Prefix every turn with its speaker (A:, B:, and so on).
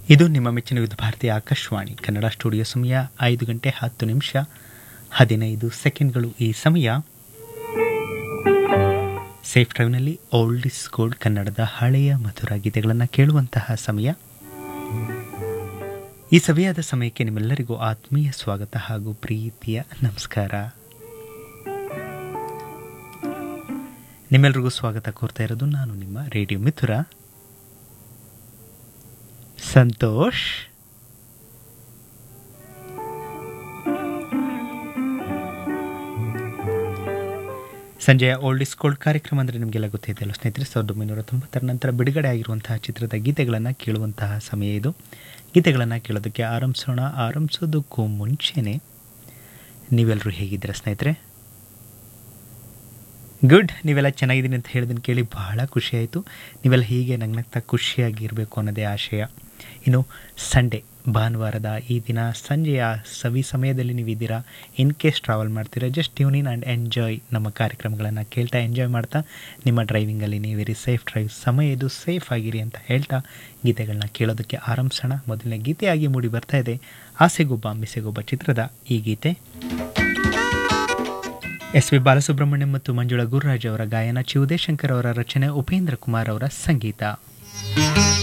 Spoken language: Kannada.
A: ಇದು ನಿಮ್ಮ ಮೆಚ್ಚಿನ ವಿವಿಧ ಭಾರತೀಯ ಆಕಾಶವಾಣಿ ಕನ್ನಡ ಸ್ಟುಡಿಯೋ ಸಮಯ ಐದು ಗಂಟೆ ಹತ್ತು ನಿಮಿಷ ಹದಿನೈದು ಸೆಕೆಂಡ್ಗಳು ಈ ಸಮಯ ಸೇಫ್ ಡ್ರೈವ್ನಲ್ಲಿ ಓಲ್ಡ್ ಇಸ್ ಗೋಲ್ಡ್ ಕನ್ನಡದ ಹಳೆಯ ಮಧುರ ಗೀತೆಗಳನ್ನು ಕೇಳುವಂತಹ ಸಮಯ ಈ ಸವಿಯಾದ ಸಮಯಕ್ಕೆ ನಿಮ್ಮೆಲ್ಲರಿಗೂ ಆತ್ಮೀಯ ಸ್ವಾಗತ ಹಾಗೂ ಪ್ರೀತಿಯ ನಮಸ್ಕಾರ ನಿಮ್ಮೆಲ್ಲರಿಗೂ ಸ್ವಾಗತ ಕೋರ್ತಾ ಇರೋದು ನಾನು ನಿಮ್ಮ ರೇಡಿಯೋ ಮಿಥುರ ಸಂತೋಷ್ ಸಂಜೆಯ ಓಲ್ಡ್ ಇಸ್ ಗೋಲ್ಡ್ ಕಾರ್ಯಕ್ರಮ ಅಂದರೆ ನಿಮಗೆಲ್ಲ ಗೊತ್ತಿದೆಯಲ್ಲ ಸ್ನೇಹಿತರೆ ಸಾವಿರದ ಒಂಬೈನೂರ ತೊಂಬತ್ತರ ನಂತರ ಬಿಡುಗಡೆ ಆಗಿರುವಂತಹ ಚಿತ್ರದ ಗೀತೆಗಳನ್ನು ಕೇಳುವಂತಹ ಸಮಯ ಇದು ಗೀತೆಗಳನ್ನು ಕೇಳೋದಕ್ಕೆ ಆರಂಭಿಸೋಣ ಆರಂಭಿಸೋದಕ್ಕೂ ಮುಂಚೆನೇ ನೀವೆಲ್ಲರೂ ಹೇಗಿದ್ದೀರಾ ಸ್ನೇಹಿತರೆ ಗುಡ್ ನೀವೆಲ್ಲ ಚೆನ್ನಾಗಿದ್ದೀನಿ ಅಂತ ಹೇಳಿದನ್ನು ಕೇಳಿ ಬಹಳ ಖುಷಿಯಾಯಿತು ನೀವೆಲ್ಲ ಹೀಗೆ ನಗ್ನಗ್ತಾ ಖುಷಿಯಾಗಿರಬೇಕು ಅನ್ನೋದೇ ಆಶಯ ಇನ್ನು ಸಂಡೇ ಭಾನುವಾರದ ಈ ದಿನ ಸಂಜೆಯ ಸವಿ ಸಮಯದಲ್ಲಿ ನೀವಿದ್ದೀರಾ ಇನ್ ಕೇಸ್ ಟ್ರಾವೆಲ್ ಮಾಡ್ತೀರಾ just tune in and enjoy ನಮ್ಮ ಕಾರ್ಯಕ್ರಮಗಳನ್ನು ಕೇಳ್ತಾ ಎಂಜಾಯ್ ಮಾಡ್ತಾ ನಿಮ್ಮ ಡ್ರೈವಿಂಗಲ್ಲಿ ನೀವಿರಿ ಸೇಫ್ ಡ್ರೈವ್ ಸಮಯ ಇದು ಸೇಫ್ ಆಗಿರಿ ಅಂತ ಹೇಳ್ತಾ ಗೀತೆಗಳನ್ನ ಕೇಳೋದಕ್ಕೆ ಆರಂಭಿಸೋಣ ಮೊದಲನೇ ಗೀತೆಯಾಗಿ ಮೂಡಿ ಬರ್ತಾ ಇದೆ ಆಸೆಗೊಬ್ಬ ಮಿಸೆಗೊಬ್ಬ ಚಿತ್ರದ ಈ ಗೀತೆ ಎಸ್ ವಿ ಬಾಲಸುಬ್ರಹ್ಮಣ್ಯಂ ಮತ್ತು ಮಂಜುಳಾ ಗುರುರಾಜ್ ಅವರ ಗಾಯನ ಚಿ ಉದಯಶಂಕರ್ ಅವರ ರಚನೆ ಉಪೇಂದ್ರ ಕುಮಾರ್ ಅವರ ಸಂಗೀತ